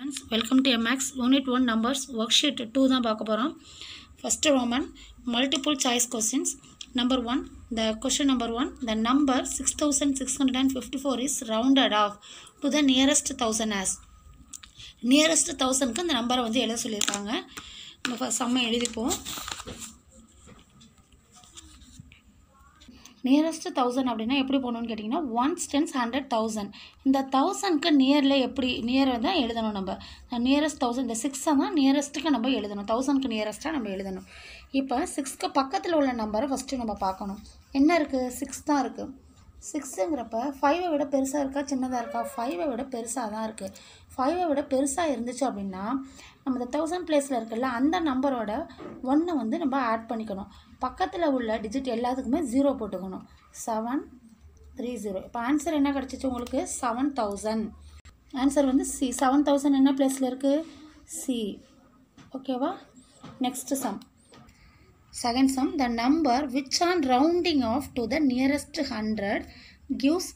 Friends welcome to MX unit one numbers worksheet two தான் பார்க்க போகிறோம் first Roman multiple choice questions number one the question number one the number six thousand six hundred and fifty four is rounded off to the nearest thousand as nearest தௌசண்ட்க்கு அந்த நம்பரை வந்து எழுத சொல்லியிருக்காங்க நம்ம ஃபஸ்ட் செம்ம எழுதிப்போம் நியரஸ்ட் தௌசண்ட் அப்படின்னா எப்படி போகணும்னு கேட்டிங்கன்னா ஒன்ஸ் டென்ஸ் ஹண்ட்ரட் தௌசண்ட் இந்த தௌசண்ட்க்கு நியரில் எப்படி நியர் தான் எழுதணும் நம்ம நியரஸ்ட் தௌசண்ட் இந்த சிக்ஸை தான் நியரஸ்ட்டுக்கு நம்ம எழுதணும் தௌசண்ட்க்கு நியரஸ்ட்டாக நம்ம எழுதணும் இப்போ சிக்ஸ்க்கு பக்கத்தில் உள்ள நம்பரை ஃபஸ்ட்டு நம்ம பார்க்கணும் என்ன இருக்குது சிக்ஸ் தான் இருக்குது சிக்ஸுங்கிறப்ப ஃபைவை விட பெருசாக இருக்கா சின்னதாக இருக்கா ஃபைவை விட பெருசாக தான் இருக்குது ஃபைவை விட பெருசாக இருந்துச்சு அப்படின்னா நம்ம இந்த தௌசண்ட் பிளேஸில் இருக்குல்ல அந்த நம்பரோட ஒன்றை வந்து நம்ம ஆட் பண்ணிக்கணும் பக்கத்தில் உள்ள டிஜிட் எல்லாத்துக்குமே ஜீரோ போட்டுக்கணும் செவன் த்ரீ ஜீரோ இப்போ ஆன்சர் என்ன கிடச்சிச்சு உங்களுக்கு செவன் தௌசண்ட் ஆன்சர் வந்து சி செவன் தௌசண்ட் என்ன பிளேஸில் இருக்குது சி ஓகேவா next sum Second sum, the number which on rounding off to the nearest hundred gives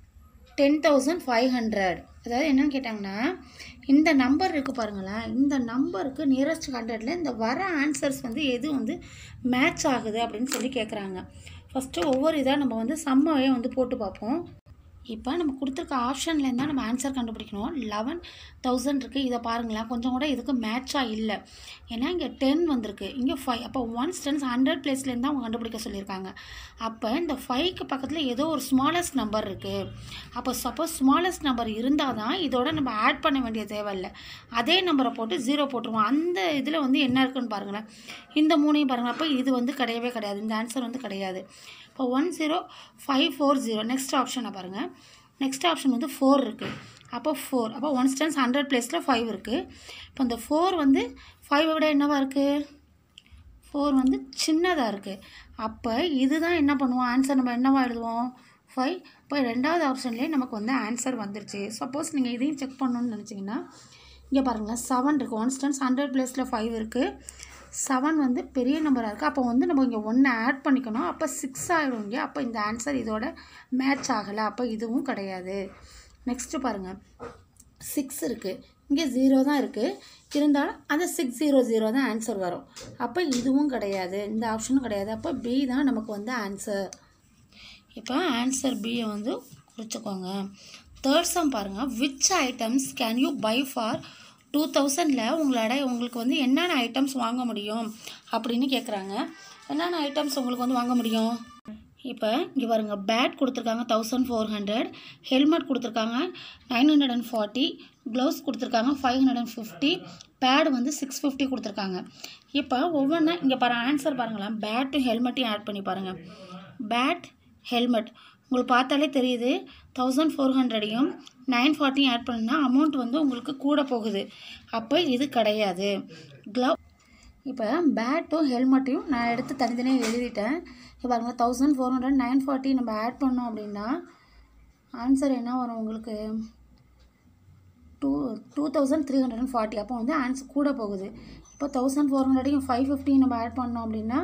ten thousand five hundred அதாவது என்னன்னு கேட்டாங்கன்னா இந்த நம்பர் இருக்குது பாருங்களேன் இந்த நம்பருக்கு நியரஸ்ட் ஹண்ட்ரடில் இந்த வர ஆன்சர்ஸ் வந்து எது வந்து மேட்ச் ஆகுது அப்படின்னு சொல்லி கேட்குறாங்க ஃபஸ்ட்டு ஒவ்வொரு இதாக நம்ம வந்து சம்மாவே வந்து போட்டு பார்ப்போம் இப்போ நம்ம கொடுத்துருக்க ஆப்ஷன்லேருந்து தான் நம்ம ஆன்சர் கண்டுபிடிக்கணும் லெவன் தௌசண்ட் இருக்குது இதை பாருங்களேன் கொஞ்சம் கூட இதுக்கு மேட்சாக இல்லை ஏன்னா இங்கே டென் வந்திருக்கு இங்கே ஃபைவ் அப்போ ஒன்ஸ் டென்ஸ் ஹண்ட்ரட் பிளேஸ்லேருந்து தான் அவங்க கண்டுபிடிக்க சொல்லியிருக்காங்க அப்போ இந்த ஃபைவ்க்கு பக்கத்தில் ஏதோ ஒரு ஸ்மாலஸ்ட் நம்பர் இருக்குது அப்போ சப்போஸ் ஸ்மாலஸ்ட் நம்பர் இருந்தால் தான் இதோட நம்ம ஆட் பண்ண வேண்டிய தேவையில்லை அதே நம்பரை போட்டு ஜீரோ போட்டுருவோம் அந்த இதில் வந்து என்ன இருக்குன்னு பாருங்களேன் இந்த மூணையும் பாருங்கள் அப்போ இது வந்து கிடையவே கிடையாது இந்த ஆன்சர் வந்து கிடையாது இப்போ one zero five four zero next ஆப்ஷனை பாருங்கள் நெக்ஸ்ட் ஆப்ஷன் வந்து ஃபோர் இருக்குது அப்போ ஃபோர் அப்போ ஒன் ஸ்டன்ஸ் ஹண்ட்ரட் பிளேஸில் ஃபைவ் இருக்குது இப்போ இந்த ஃபோர் வந்து ஃபைவை விட என்னவா இருக்குது ஃபோர் வந்து சின்னதாக இருக்குது அப்போ இதுதான் என்ன பண்ணுவோம் ஆன்சர் நம்ம என்னவா எழுதுவோம் ஃபைவ் இப்போ ரெண்டாவது ஆப்ஷன்லேயே நமக்கு வந்து ஆன்சர் வந்துருச்சு சப்போஸ் நீங்கள் இதையும் செக் பண்ணணும்னு நினச்சிங்கன்னா இங்கே பாருங்களேன் செவன் இருக்குது ஒன் ஸ்டன்ஸ் ஹண்ட்ரட் பிளேஸில் ஃபைவ் இருக்குது செவன் வந்து பெரிய நம்பராக இருக்குது அப்போ வந்து நம்ம இங்கே ஒன்று ஆட் பண்ணிக்கணும் அப்போ சிக்ஸ் ஆகிடும் இங்கே அப்போ இந்த ஆன்சர் இதோட மேட்ச் ஆகலை அப்போ இதுவும் கிடையாது நெக்ஸ்ட்டு பாருங்கள் சிக்ஸ் இருக்குது இங்கே ஜீரோ தான் இருக்குது இருந்தாலும் அந்த சிக்ஸ் ஜீரோ ஜீரோ தான் ஆன்சர் வரும் அப்போ இதுவும் கிடையாது இந்த ஆப்ஷனும் கிடையாது அப்போ பி தான் நமக்கு வந்து ஆன்சர் இப்போ ஆன்சர் பியை வந்து குறிச்சிக்கோங்க தேர்ட் சம் பாருங்கள் which items can you buy for two தௌசண்டில் உங்களோட உங்களுக்கு வந்து என்னென்ன ஐட்டம்ஸ் வாங்க முடியும் அப்படின்னு கேட்குறாங்க என்னென்ன ஐட்டம்ஸ் உங்களுக்கு வந்து வாங்க முடியும் இப்போ இங்கே பாருங்கள் பேட் கொடுத்துருக்காங்க தௌசண்ட் ஃபோர் ஹண்ட்ரட் ஹெல்மெட் கொடுத்துருக்காங்க nine hundred and forty gloves கொடுத்துருக்காங்க five hundred and fifty bat வந்து சிக்ஸ் ஃபிஃப்டி கொடுத்துருக்காங்க இப்போ ஒவ்வொன்றா இங்கே பாரு ஆன்சர் பாருங்களேன் பேட்டும் ஹெல்மெட்டையும் ஆட் பண்ணி பாருங்கள் பேட் ஹெல்மெட் உங்களுக்கு பார்த்தாலே தெரியுது தௌசண்ட் ஃபோர் ஹண்ட்ரடையும் நைன் ஃபார்ட்டியும் ஆட் பண்ணால் அமௌண்ட் வந்து உங்களுக்கு கூட போகுது அப்போ இது கிடையாது க்ளவ் இப்போ பேட்டும் ஹெல்மெட்டையும் நான் எடுத்து தனித்தனியாக எழுதிட்டேன் இப்போ பாருங்க thousand four hundred nine forty நம்ம ஆட் பண்ணோம் அப்படின்னா ஆன்சர் என்ன வரும் உங்களுக்கு two two thousand three hundred and forty அப்போ வந்து ஆன்சர் கூட போகுது இப்போ தௌசண்ட் ஃபோர் ஹண்ட்ரடையும் ஃபைவ் ஃபிஃப்டியும் நம்ம ஆட் பண்ணோம் அப்படின்னா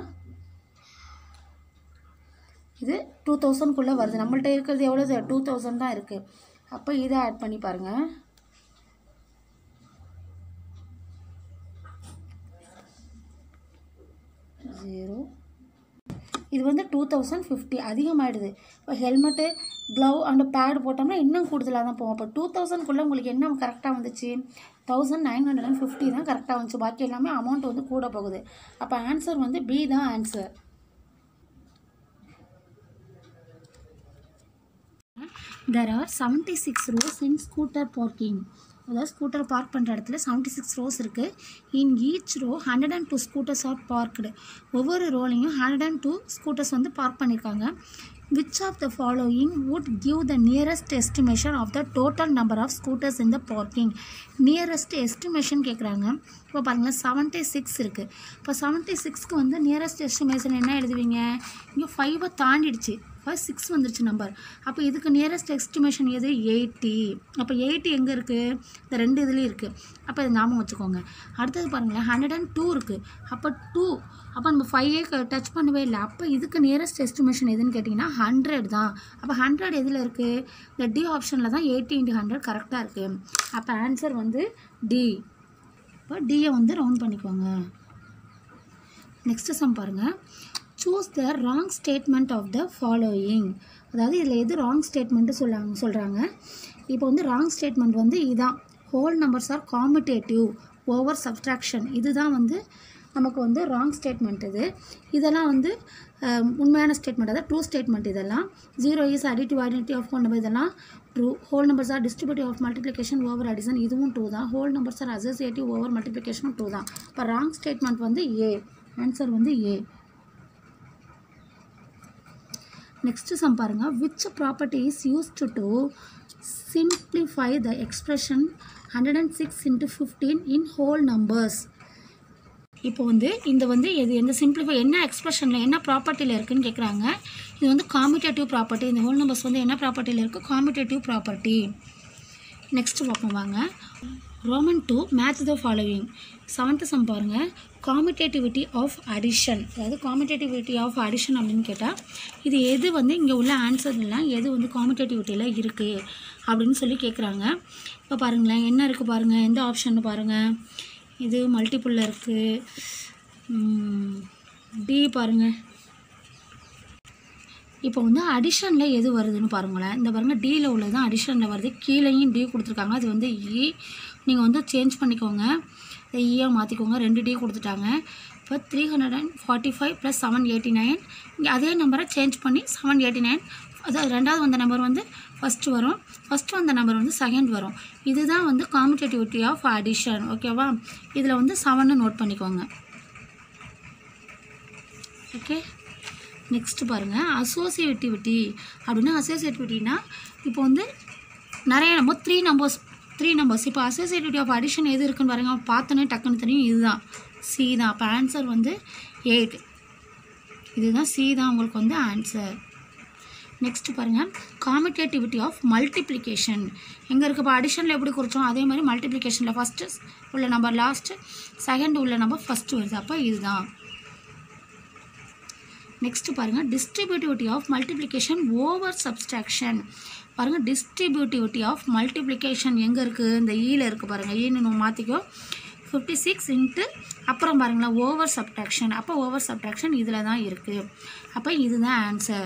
இது டூ தௌசண்ட்குள்ளே வருது நம்மள்ட்ட இருக்கிறது எவ்வளோ டூ தௌசண்ட் தான் இருக்குது அப்போ இதை ஆட் பண்ணி பாருங்கள் ஜீரோ இது வந்து டூ தௌசண்ட் ஃபிஃப்டி அதிகமாகிடுது இப்போ ஹெல்மெட்டு க்ளவ் அண்ட் பேட் போட்டோம்னா இன்னும் கூடுதலாக தான் போகும் அப்போ டூ தௌசண்ட்குள்ளே உங்களுக்கு என்ன கரெக்டாக வந்துச்சு thousand nine hundred and fifty தான் கரெக்டாக வந்துச்சு பாக்கி எல்லாமே அமௌண்ட் வந்து கூட போகுது அப்போ ஆன்சர் வந்து பி தான் answer there are seventy six rows in scooter parking அதாவது ஸ்கூட்டர் பார்க் பண்ணுற இடத்துல செவன்ட்டி சிக்ஸ் ரோஸ் இருக்குது in each row hundred and two scooters are parked ஒவ்வொரு ரோலையும் ஹண்ட்ரட் அண்ட் டூ ஸ்கூட்டர்ஸ் வந்து பார்க் பண்ணியிருக்காங்க which of the following would give the nearest estimation of the total number of scooters in the parking nearest estimation கேட்குறாங்க இப்போ பாருங்கள் seventy six இருக்குது இப்போ seventy சிக்ஸ்க்கு வந்து நியரஸ்ட் எஸ்டிமேஷன் என்ன எழுதுவீங்க இங்கே ஃபைவை தாண்டிடுச்சு ஃபர்ஸ்ட் சிக்ஸ் வந்துருச்சு நம்பர் அப்போ இதுக்கு நியரஸ்ட் எஸ்டிமேஷன் எது எயிட்டி அப்போ எயிட்டி எங்கே இருக்குது இந்த ரெண்டு இதுலேயும் இருக்குது அப்போ இது ஞாபகம் வச்சுக்கோங்க அடுத்தது பாருங்களேன் ஹண்ட்ரட் அண்ட் டூ இருக்குது அப்போ டூ அப்போ நம்ம ஃபைவே டச் பண்ணவே இல்லை அப்போ இதுக்கு நியரஸ்ட் எஸ்டிமேஷன் எதுன்னு கேட்டிங்கன்னா ஹண்ட்ரட் தான் அப்போ ஹண்ட்ரட் எதில் இருக்குது இந்த டி ஆப்ஷனில் தான் எயிட்டி இன்ட்டு ஹண்ட்ரட் கரெக்டாக இருக்குது அப்போ ஆன்சர் வந்து டி இப்போ டியை வந்து ரவுண்ட் பண்ணிக்கோங்க நெக்ஸ்ட்டு சம் பாருங்கள் choose the wrong statement of the following அதாவது இதில் எது ராங் ஸ்டேட்மெண்ட்டு சொல்லாங்க சொல்கிறாங்க இப்போ வந்து ராங் ஸ்டேட்மெண்ட் வந்து இதான் whole numbers are commutative over subtraction இதுதான் வந்து நமக்கு வந்து ராங் ஸ்டேட்மெண்ட் இது இதெல்லாம் வந்து அஹ், உண்மையான ஸ்டேட்மெண்ட் அதாவது ட்ரூ ஸ்டேட்மெண்ட் இதெல்லாம் zero is additive identity of whole number இதெல்லாம் true whole numbers are distributive of multiplication over addition இதுவும் டூ தான் whole numbers are associative over மல்டிப்ளிகேஷனும் டூ தான் இப்போ ராங் ஸ்டேட்மெண்ட் வந்து ஏ ஆன்சர் வந்து ஏ நெக்ஸ்ட் சம் பாருங்க which property is used to simplify the expression hundred and six into fifteen in whole numbers இப்போ வந்து இந்த வந்து எது எந்த சிம்பிளிஃபை என்ன எக்ஸ்பிரஷனில் என்ன ப்ராப்பர்ட்டியில் இருக்குன்னு கேட்குறாங்க இது வந்து காமிட்டேட்டிவ் ப்ராப்பர்ட்டி இந்த ஹோல் நம்பர்ஸ் வந்து என்ன ப்ராப்பர்ட்டியில் இருக்குது காமிட்டேட்டிவ் ப்ராப்பர்ட்டி நெக்ஸ்ட் பார்ப்போம் வாங்க Roman two match the following seventh sum பாருங்கள் காமிட்டேட்டிவிட்டி ஆஃப் அடிஷன் அதாவது காமிட்டேட்டிவிட்டி ஆஃப் அடிஷன் அப்படின்னு கேட்டால் இது எது வந்து இங்கே உள்ள ஆன்சர்லாம் எது வந்து காமிட்டேட்டிவிட்டியில் இருக்குது அப்படின்னு சொல்லி கேட்குறாங்க இப்போ பாருங்களேன் என்ன இருக்குது பாருங்கள் எந்த ஆப்ஷன் பாருங்கள் இது மல்டிப்புளில் இருக்குது டி பாருங்கள் இப்போ வந்து அடிஷனில் எது வருதுன்னு பாருங்களேன் இந்த பாருங்கள் டியில் உள்ளது தான் அடிஷனில் வருது கீழேயும் டி கொடுத்துருக்காங்க அது வந்து இ நீங்கள் வந்து சேஞ்ச் பண்ணிக்கோங்க இந்த ஈயை மாற்றிக்கோங்க ரெண்டு டி கொடுத்துட்டாங்க இப்போ three hundred and forty five plus seven eighty nine இங்கே அதே நம்பரை சேஞ்ச் பண்ணி செவன் எயிட்டி நைன் அதாவது ரெண்டாவது வந்த நம்பர் வந்து ஃபஸ்ட்டு வரும் ஃபஸ்ட்டு வந்த நம்பர் வந்து செகண்ட் வரும் இதுதான் வந்து காமிட்டேட்டிவிட்டி ஆஃப் அடிஷன் ஓகேவா இதில் வந்து செவன்னு நோட் பண்ணிக்கோங்க ஓகே நெக்ஸ்ட்டு பாருங்கள் அசோசியேட்டிவிட்டி அப்படின்னா அசோசியேட்டிவிட்டினா இப்போ வந்து நிறைய நம்ம த்ரீ நம்பர்ஸ் த்ரீ நம்பர்ஸ் இப்போ அசோசியேட்டிவிட்டி ஆஃப் அடிஷன் எது இருக்குன்னு பாருங்க பார்த்தோன்னே டக்குன்னு தெரியும் இதுதான் சி தான் அப்போ ஆன்சர் வந்து எயிட் இதுதான் சி தான் உங்களுக்கு வந்து ஆன்சர் நெக்ஸ்ட் பாருங்கள் காமிட்டேட்டிவிட்டி ஆஃப் மல்டிப்ளிகேஷன் எங்கே இருக்குது இப்போ அடிஷனில் எப்படி குறித்தோம் அதே மாதிரி மல்டிப்ளிகேஷனில் ஃபஸ்ட்டு உள்ள நம்பர் லாஸ்ட்டு செகண்ட் உள்ள நம்பர் ஃபஸ்ட்டு வருது அப்போ இதுதான் நெக்ஸ்ட் பாருங்கள் distributivity of multiplication over subtraction பாருங்கள் டிஸ்ட்ரிபியூட்டிவிட்டி ஆஃப் மல்டிப்ளிகேஷன் எங்கே இருக்குது இந்த ஈல இருக்குது பாருங்கள் ஈன்னு நம்ம மாற்றிக்கோ ஃபிஃப்டி சிக்ஸ் இன்ட்டு அப்புறம் பாருங்களேன் ஓவர் சப்ட்ராக்ஷன் அப்போ ஓவர் சப்ட்ராக்ஷன் இதில் தான் இருக்குது அப்போ இதுதான் ஆன்சர்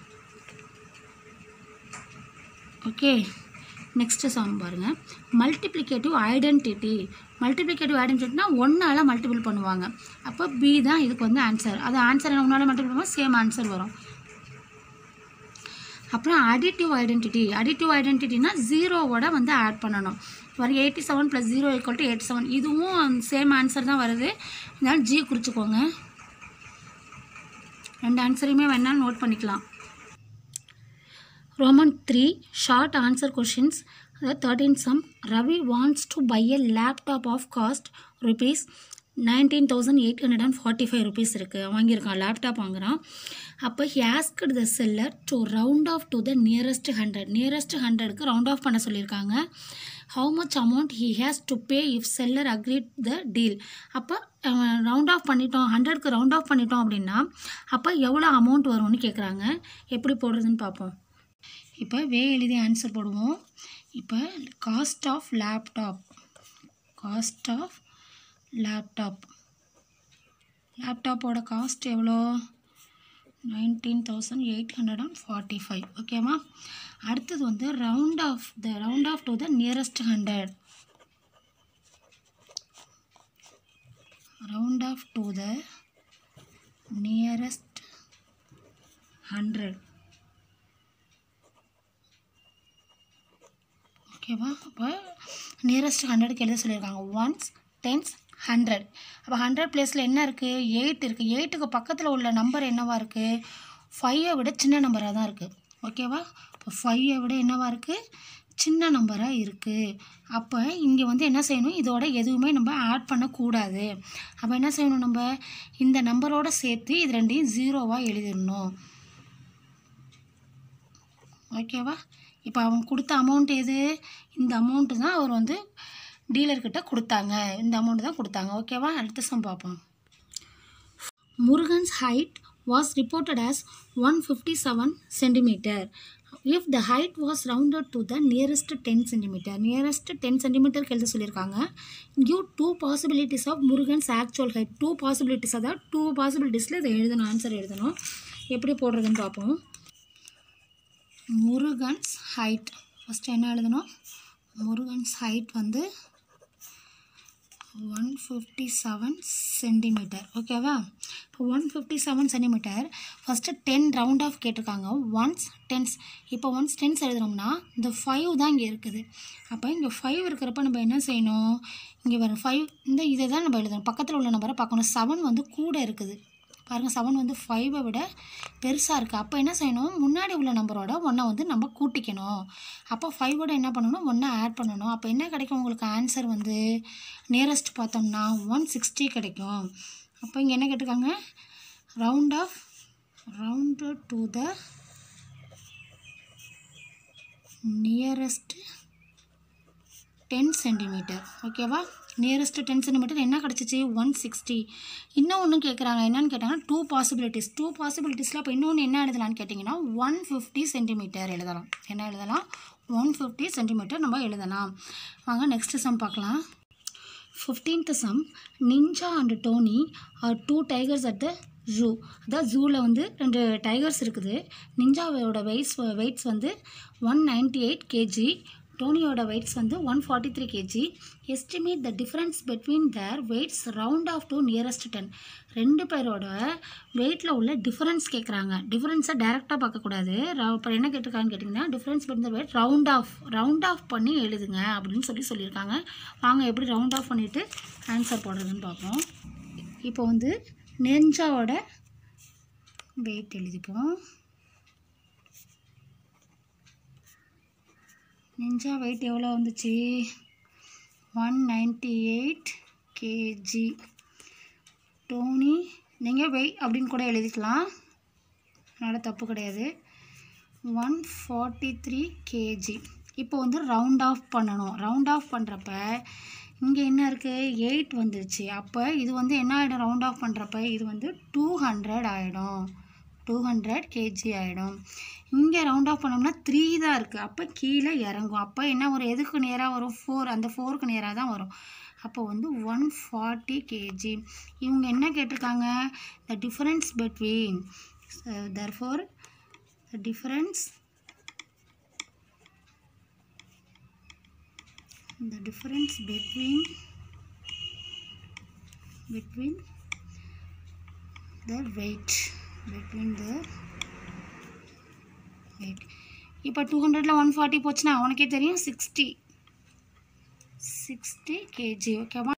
ஓகே நெக்ஸ்ட்டு சம் பாருங்கள் மல்டிப்ளிகேட்டிவ் ஐடென்டிட்டி மல்டிப்ளிகேட்டிவ் ஐடென்டிட்டினா ஒன்றால் மல்டிபிள் பண்ணுவாங்க அப்போ பி தான் இதுக்கு வந்து ஆன்சர் அது ஆன்சர் ஒன்றால் மல்டிபிள் பண்ணுவோம் சேம் ஆன்சர் வரும் அப்புறம் அடிட்டிவ் ஐடென்டிட்டி அடிட்டிவ் ஐடென்டிட்டினா ஜீரோவோட வந்து ஆட் பண்ணணும் வர eighty seven plus zero equal to eighty seven இதுவும் சேம் ஆன்சர் தான் வருது இதனால் ஜி குறிச்சிக்கோங்க ரெண்டு ஆன்சரையுமே வேணாலும் நோட் பண்ணிக்கலாம் Roman three short answer questions அதாவது thirteen sum Ravi wants to buy a laptop of cost rupees nineteen thousand eight hundred and forty five rupees இருக்குது வாங்கியிருக்கான் லேப்டாப் வாங்குறான் அப்போ has asked the seller to round off to the nearest hundred nearest ஹண்ட்ரடுக்கு round off பண்ண சொல்லியிருக்காங்க how much amount he has to pay if seller agreed the deal அப்போ round off பண்ணிட்டோம் ஹண்ட்ரட்க்கு ரவுண்ட் ஆஃப் பண்ணிட்டோம் அப்படின்னா அப்போ எவ்வளோ அமௌண்ட் வரும்னு கேட்குறாங்க எப்படி போடுறதுன்னு பார்ப்போம் இப்போ வே எழுதி ஆன்சர் போடுவோம் இப்போ cost of laptop cost of laptop லேப்டாப்போட காஸ்ட் எவ்வளோ nineteen thousand eight hundred and forty five ஓகேவா அடுத்தது வந்து round off the round off to the nearest hundred round off to the nearest hundred ஓகேவா அப்போ நியரஸ்ட் ஹண்ட்ரடுக்கு எழுத சொல்லியிருக்காங்க ஒன்ஸ் டென்ஸ் ஹண்ட்ரட் அப்போ ஹண்ட்ரட் பிளேஸில் என்ன இருக்குது எயிட் இருக்குது எயிட்டுக்கு பக்கத்தில் உள்ள நம்பர் என்னவா இருக்குது ஃபைவை விட சின்ன நம்பராக தான் இருக்குது ஓகேவா இப்போ ஃபைவை விட என்னவா இருக்குது சின்ன நம்பராக இருக்குது அப்போ இங்கே வந்து என்ன செய்யணும் இதோட எதுவுமே நம்ம ஆட் பண்ணக்கூடாது அப்போ என்ன செய்யணும் நம்ம இந்த நம்பரோட சேர்த்து இது ரெண்டையும் ஜீரோவாக எழுதிடணும் ஓகேவா இப்போ அவன் கொடுத்த அமௌண்ட் எது இந்த அமௌண்ட்டு தான் அவர் வந்து டீலர்கிட்ட கொடுத்தாங்க இந்த அமௌண்ட் தான் கொடுத்தாங்க ஓகேவா அடுத்த சம் பார்ப்போம் Murugan's height was reported as 157 centimeter. If the height was rounded to the nearest 10 centimeter, nearest 10 centimeter எழுத சொல்லியிருக்காங்க give two possibilities of Murugan's actual height. Two possibilities அதாவது டூ பாசிபிலிட்டிஸில் இதை எழுதணும் ஆன்சர் எழுதணும் எப்படி போடுறதுன்னு பார்ப்போம் முருகன்ஸ் ஹைட் ஃபஸ்ட்டு என்ன எழுதணும் முருகன்ஸ் ஹைட் வந்து ஒன் ஃபிஃப்டி செவன் சென்டிமீட்டர் ஓகேவா இப்போ one fifty seven centimetre first ten round off கேட்டிருக்காங்க ஒன்ஸ் டென்ஸ் இப்போ ஒன்ஸ் டென்ஸ் எழுதுனோம்னா இந்த ஃபைவ் தான் இங்கே இருக்குது அப்போ இங்கே ஃபைவ் இருக்கிறப்ப நம்ம என்ன செய்யணும் இங்கே வர ஃபைவ் இந்த இதை தான் நம்ம எழுதணும் பக்கத்தில் உள்ள நம்பரை பார்க்கணும் செவன் வந்து கூட இருக்குது பாருங்கள் செவன் வந்து ஃபைவை விட பெருசாக இருக்குது அப்போ என்ன செய்யணும் முன்னாடி உள்ள நம்பரோட ஒன்றை வந்து நம்ம கூட்டிக்கணும் அப்போ ஃபைவோட என்ன பண்ணணும் ஒன்றை ஆட் பண்ணணும் அப்போ என்ன கிடைக்கும் உங்களுக்கு ஆன்சர் வந்து நியரஸ்ட் பார்த்தோம்னா ஒன் சிக்ஸ்டி கிடைக்கும் அப்போ இங்கே என்ன கேட்டிருக்காங்க round off round to the nearest ten centimetre ஓகேவா நியரஸ்ட் டென் சென்டிமீட்டர் என்ன கிடச்சிச்சு ஒன் சிக்ஸ்டி இன்னும் ஒன்று கேட்குறாங்க என்னன்னு கேட்டாங்கன்னா டூ பாசிபிலிட்டிஸ் டூ பாசிபிலிட்டிஸில் அப்போ இன்னொன்று என்ன எழுதலாம்னு கேட்டிங்கன்னா ஒன் ஃபிஃப்டி சென்டிமீட்டர் எழுதலாம் என்ன எழுதலாம் ஒன் ஃபிஃப்டி சென்டிமீட்டர் நம்ம எழுதலாம் வாங்க நெக்ஸ்ட் சம் பார்க்கலாம் fifteenth sum Ninja and Tony are two tigers at the zoo அதான் ஜூவில் வந்து ரெண்டு டைகர்ஸ் இருக்குது நிஞ்சாவோட வெயிட்ஸ் வெயிட்ஸ் வந்து ஒன் நைன்டி எயிட் கேஜி டோனியோட வெயிட்ஸ் வந்து one forty three KG estimate the difference between their weights round off to nearest ten ரெண்டு பேரோட வெயிட்டில் உள்ள டிஃப்ரென்ஸ் கேட்குறாங்க டிஃப்ரென்ஸை டேரெக்டாக பார்க்கக்கூடாது இப்போ என்ன கேட்டிருக்காங்கன்னு கேட்டிங்கன்னா difference between the weight round off round off பண்ணி எழுதுங்க அப்படின்னு சொல்லி சொல்லியிருக்காங்க வாங்க எப்படி ரவுண்ட் ஆஃப் பண்ணிவிட்டு ஆன்சர் போடுறதுன்னு பார்ப்போம் இப்போ வந்து நெஞ்சாவோட வெயிட் எழுதிப்போம் நெஞ்சா வெயிட் எவ்வளோ வந்துச்சு one ninety eight KG Tony நீங்கள் வெயிட் அப்படின்னு கூட எழுதிக்கலாம் அதனால் தப்பு கிடையாது ஒன் ஃபார்ட்டி த்ரீ கேஜி இப்போ வந்து ரவுண்ட் ஆஃப் பண்ணணும் ரவுண்ட் ஆஃப் பண்ணுறப்ப இங்கே என்ன இருக்குது எயிட் வந்துருச்சு அப்போ இது வந்து என்ன ஆகிடும் ரவுண்ட் ஆஃப் பண்ணுறப்ப இது வந்து டூ ஹண்ட்ரட் ஆகிடும் டூ ஹண்ட்ரட் கேஜி ஆகிடும் இங்கே ரவுண்ட் ஆஃப் பண்ணோம்னா த்ரீ தான் இருக்குது அப்போ கீழே இறங்கும் அப்போ என்ன ஒரு எதுக்கு நேராக வரும் ஃபோர் அந்த ஃபோருக்கு நேராக தான் வரும் அப்போ வந்து ஒன் ஃபார்ட்டி கேஜி இவங்க என்ன கேட்டிருக்காங்க the difference between therefore the difference the difference between between the weight between the weight இப்போ டூ ஹண்ட்ரடில் ஒன் ஃபார்ட்டி போச்சுன்னா அவனுக்கே தெரியும் சிக்ஸ்டி சிக்ஸ்டி கேஜி ஓகேவா